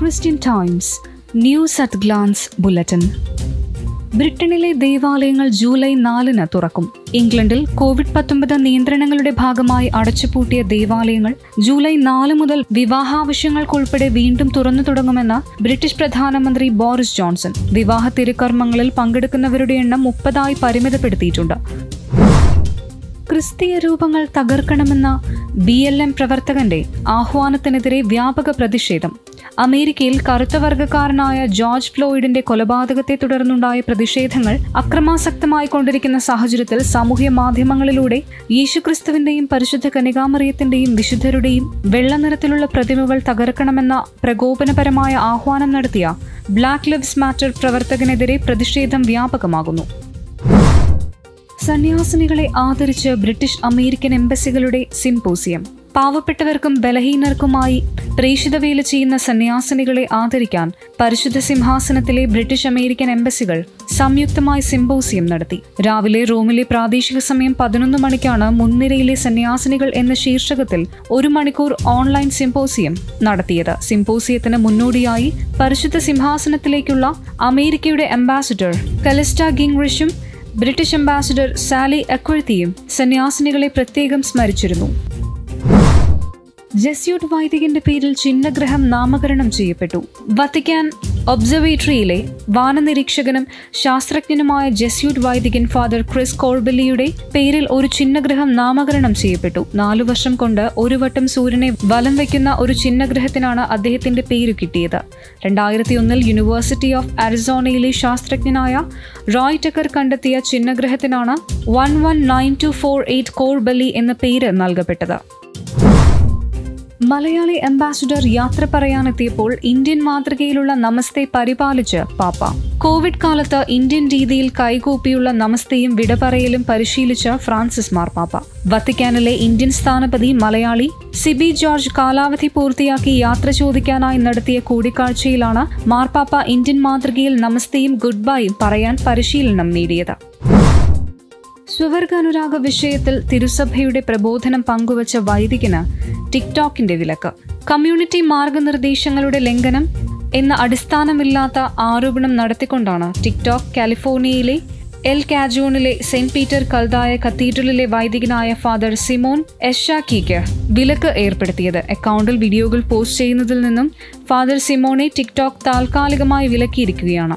Christian Times news at glance bulletin ബ്രിട്ടനിലെ ദേവാലയങ്ങൾ July നാലിന് തുറക്കും ഇംഗ്ലണ്ടിൽ കോവിഡ് പത്തൊമ്പത് നിയന്ത്രണങ്ങളുടെ ഭാഗമായി അടച്ചുപൂട്ടിയ ദേവാലയങ്ങൾ ജൂലൈ നാല് മുതൽ വിവാഹാവശ്യങ്ങൾക്കുൾപ്പെടെ വീണ്ടും തുറന്നു തുടങ്ങുമെന്ന് ബ്രിട്ടീഷ് പ്രധാനമന്ത്രി ബോറിസ് ജോൺസൺ വിവാഹ തിരുക്കർമ്മങ്ങളിൽ പങ്കെടുക്കുന്നവരുടെ എണ്ണം മുപ്പതായി പരിമിതപ്പെടുത്തിയിട്ടുണ്ട് ക്രിസ്തീയ രൂപങ്ങൾ തകർക്കണമെന്ന ബി എൽ എം പ്രവർത്തകന്റെ ആഹ്വാനത്തിനെതിരെ വ്യാപക പ്രതിഷേധം അമേരിക്കയിൽ കറുത്ത വർഗ്ഗക്കാരനായ ജോർജ് ഫ്ലോയിഡിന്റെ കൊലപാതകത്തെ തുടർന്നുണ്ടായ പ്രതിഷേധങ്ങൾ അക്രമാസക്തമായി കൊണ്ടിരിക്കുന്ന സാഹചര്യത്തിൽ സാമൂഹ്യ മാധ്യമങ്ങളിലൂടെ യേശുക്രിസ്തുവിന്റെയും പരിശുദ്ധ കനികാമറിയത്തിന്റെയും വിശുദ്ധരുടെയും വെള്ള നിറത്തിലുള്ള പ്രതിമകൾ തകർക്കണമെന്ന പ്രകോപനപരമായ ആഹ്വാനം നടത്തിയ ബ്ലാക്ക് ലിവ്സ് മാറ്റർ പ്രവർത്തകനെതിരെ പ്രതിഷേധം വ്യാപകമാകുന്നു സന്യാസിനികളെ ആദരിച്ച് ബ്രിട്ടീഷ് അമേരിക്കൻ എംബസികളുടെ സിംപോസിയം പാവപ്പെട്ടവർക്കും ബലഹീനർക്കുമായി പ്രേഷിതവേല ചെയ്യുന്ന സന്യാസിനികളെ ആദരിക്കാൻ പരിശുദ്ധ സിംഹാസനത്തിലെ ബ്രിട്ടീഷ് അമേരിക്കൻ എംബസികൾ സംയുക്തമായി സിംപോസിയം നടത്തി രാവിലെ റോമിലെ പ്രാദേശിക സമയം പതിനൊന്ന് മണിക്കാണ് മുൻനിരയിലെ സന്യാസിനികൾ എന്ന ശീർഷകത്തിൽ ഒരു മണിക്കൂർ ഓൺലൈൻ സിംപോസിയം നടത്തിയത് സിംപോസിയത്തിന് മുന്നോടിയായി പരിശുദ്ധ സിംഹാസനത്തിലേക്കുള്ള അമേരിക്കയുടെ അംബാസിഡർ കലിസ്റ്റ ഗിങ്റിഷും ബ്രിട്ടീഷ് അംബാസിഡർ സാലി അക്വർത്തിയും സന്യാസിനികളെ പ്രത്യേകം സ്മരിച്ചിരുന്നു ജെസ്യൂട്ട് വൈദികന്റെ പേരിൽ ചിഹ്നഗ്രഹം നാമകരണം ചെയ്യപ്പെട്ടു വത്തിക്കാൻ ഒബ്സർവേറ്ററിയിലെ വാനനിരീക്ഷകനും ശാസ്ത്രജ്ഞനുമായ ജെസ്യൂട്ട് വൈദികൻ ഫാദർ ക്രിസ് കോർബെല്ലിയുടെ പേരിൽ ഒരു ചിഹ്നഗ്രഹം നാമകരണം ചെയ്യപ്പെട്ടു നാലു വർഷം കൊണ്ട് ഒരു വട്ടം സൂര്യനെ വലം വയ്ക്കുന്ന ഒരു ചിഹ്നഗ്രഹത്തിനാണ് അദ്ദേഹത്തിന്റെ പേര് കിട്ടിയത് രണ്ടായിരത്തി ഒന്നിൽ യൂണിവേഴ്സിറ്റി ഓഫ് അരിസോണയിലെ ശാസ്ത്രജ്ഞനായ റോയ് ടക്കർ കണ്ടെത്തിയ ചിഹ്നഗ്രഹത്തിനാണ് one one nine two four eight Corbelli എന്ന പേര് നൽകപ്പെട്ടത് മലയാളി അംബാസിഡർ യാത്ര പറയാനെത്തിയപ്പോൾ ഇന്ത്യൻ മാതൃകയിലുള്ള നമസ്തേ പരിപാലിച്ച് പാപ്പ കോവിഡ് കാലത്ത് ഇന്ത്യൻ രീതിയിൽ കൈകൂപ്പിയുള്ള നമസ്തയും വിടപറയലും പരിശീലിച്ച ഫ്രാൻസിസ് മാർപ്പാപ്പ വത്തിക്കാനിലെ ഇന്ത്യൻ സ്ഥാനപതി മലയാളി സിബി ജോർജ് കാലാവധി പൂർത്തിയാക്കി യാത്ര ചോദിക്കാനായി നടത്തിയ കൂടിക്കാഴ്ചയിലാണ് മാർപ്പാപ്പ ഇന്ത്യൻ മാതൃകയിൽ നമസ്തയും ഗുഡ് ബൈയും പറയാൻ പരിശീലനം നേടിയത് സ്വവർഗാനുരാഗ വിഷയത്തിൽ തിരുസഭയുടെ പ്രബോധനം പങ്കുവച്ച വൈദികന് ടിക്ടോക്കിന്റെ വിലക്ക് കമ്മ്യൂണിറ്റി മാർഗനിർദ്ദേശങ്ങളുടെ ലംഘനം എന്ന അടിസ്ഥാനമില്ലാത്ത ആരോപണം നടത്തിക്കൊണ്ടാണ് ടിക്ടോക്ക് കാലിഫോർണിയയിലെ എൽ കാജോണിലെ സെന്റ് പീറ്റർ കൽതായ കത്തീഡ്രലിലെ വൈദികനായ ഫാദർ സിമോൻ എഷാക്കിക്ക് വിലക്ക് ഏർപ്പെടുത്തിയത് അക്കൗണ്ടിൽ വീഡിയോകൾ പോസ്റ്റ് ചെയ്യുന്നതിൽ നിന്നും ഫാദർ സിമോനെ ടിക്ടോക്ക് താൽക്കാലികമായി വിലക്കിയിരിക്കുകയാണ്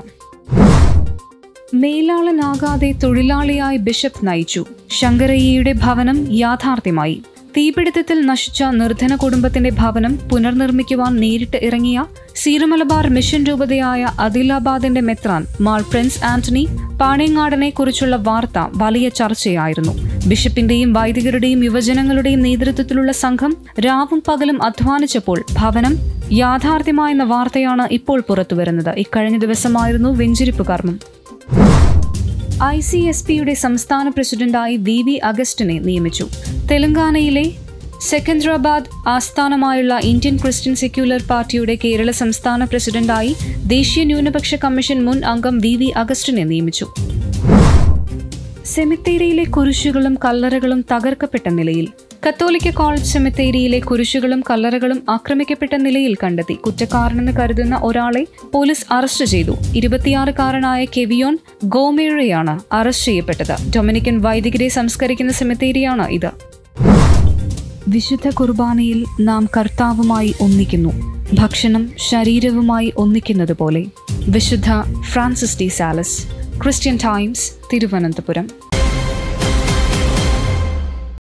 മേലാളനാകാതെ തൊഴിലാളിയായി ബിഷപ്പ് നയിച്ചു ശങ്കരയ്യയുടെ ഭവനം യാഥാർത്ഥ്യമായി തീപിടുത്തത്തിൽ നശിച്ച നിർധന കുടുംബത്തിന്റെ ഭവനം പുനർനിർമ്മിക്കുവാൻ നേരിട്ട് ഇറങ്ങിയ സീറമലബാർ മിഷൻ രൂപതയായ അദിലാബാദിന്റെ മെത്രാൻ മാൾ പ്രിൻസ് ആന്റണി പാണേങ്ങാടനെ കുറിച്ചുള്ള വാർത്ത വലിയ ചർച്ചയായിരുന്നു ബിഷപ്പിന്റെയും വൈദികരുടെയും യുവജനങ്ങളുടെയും നേതൃത്വത്തിലുള്ള സംഘം രാവും പകലും അധ്വാനിച്ചപ്പോൾ ഭവനം യാഥാർത്ഥ്യമായെന്ന വാർത്തയാണ് ഇപ്പോൾ പുറത്തുവരുന്നത് ഇക്കഴിഞ്ഞ ദിവസമായിരുന്നു വെഞ്ചിരിപ്പ് കർമ്മം ഐ സി എസ് പിയുടെ സംസ്ഥാന പ്രസിഡന്റായി വി വി അഗസ്റ്റിനെ നിയമിച്ചു തെലങ്കാനയിലെ സെക്കന്ദ്രാബാദ് ആസ്ഥാനമായുള്ള ഇന്ത്യൻ ക്രിസ്ത്യൻ സെക്യുലർ പാർട്ടിയുടെ കേരള സംസ്ഥാന പ്രസിഡന്റായി ദേശീയ ന്യൂനപക്ഷ കമ്മീഷൻ മുൻ അംഗം വി വി അഗസ്റ്റിനെ നിയമിച്ചു സെമിത്തേരിയിലെ കുരിശുകളും കല്ലറകളും തകർക്കപ്പെട്ട നിലയിൽ കത്തോലിക്ക കോളേജ് സെമിത്തേരിയിലെ കുരിശുകളും കല്ലറകളും ആക്രമിക്കപ്പെട്ട നിലയിൽ കണ്ടെത്തി കുറ്റക്കാരനെന്ന് കരുതുന്ന ഒരാളെ പോലീസ് അറസ്റ്റ് ചെയ്തു ഇരുപത്തിയാറുകാരനായ കെവിയോൺ ഗോമേഴയാണ് അറസ്റ്റ് ചെയ്യപ്പെട്ടത് ഡൊമിനിക്കൻ വൈദികരെ സംസ്കരിക്കുന്ന സെമിത്തേരിയാണ് ഇത് വിശുദ്ധ കുർബാനയിൽ നാം കർത്താവുമായി ഒന്നിക്കുന്നു ഭക്ഷണം ശരീരവുമായി ഒന്നിക്കുന്നത് പോലെ വിശുദ്ധ Francis de Sales Christian Times Thiruvananthapuram